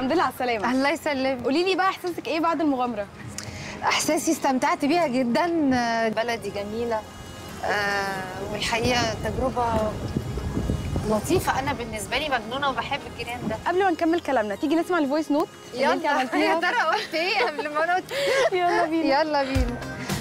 الحمد لله على السلامه الله يسلمك قولي لي بقى احساسك ايه بعد المغامره احساسي استمتعت بيها جدا آه، بلدي جميله آه، والحقيقه تجربه لطيفه انا بالنسبه لي مجنونه وبحب الجيران ده قبل ما نكمل كلامنا تيجي نسمع الفويس نوت اللي انت يا عملتيها ترى قلت ايه قبل ما نقول يلا بينا يلا بينا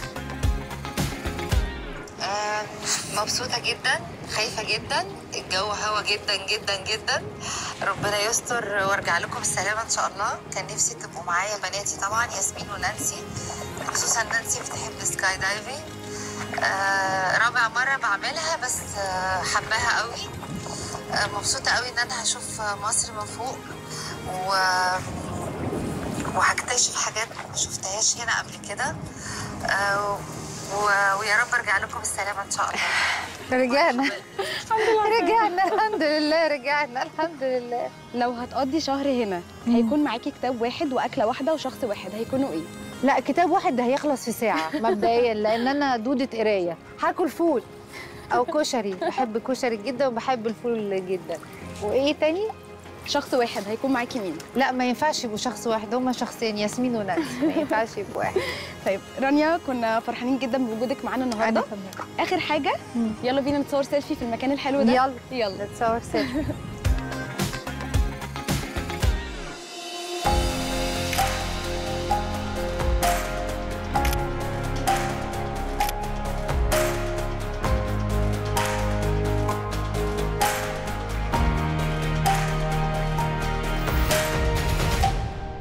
مبسوطة جدا خايفة جدا الجو هوا جدا جدا جدا ربنا يستر وارجع لكم بالسلامة ان شاء الله كان نفسي تبقوا معايا بناتي طبعا ياسمين ونانسي خصوصا نانسي بتحب السكاي دايفنج آه رابع مرة بعملها بس آه حباها قوي آه مبسوطة قوي ان انا هشوف مصر من فوق و وهكتشف حاجات ما شفتهاش هنا قبل كده آه و- ويا رب ارجع لكم بالسلامة ان شاء الله رجعنا رجعنا الحمد لله رجعنا الحمد لله لو هتقضي شهر هنا هيكون معاكي كتاب واحد واكله واحده وشخص واحد هيكونوا ايه لا كتاب واحد ده هيخلص في ساعة مبدئيا لأن أنا دودة قراية هاكل فول أو كشري بحب كشري جدا وبحب الفول جدا وإيه تاني؟ شخص واحد هيكون معاكي مين لا ما ينفعش يبقوا شخص واحد هما شخصين ياسمين ونانسي ما ينفعش يبقوا واحد طيب رانيا كنا فرحانين جدا بوجودك معانا النهارده كمان. اخر حاجه مم. يلا بينا نتصور سيلفي في المكان الحلو ده يلا يلا نتصور سيلفي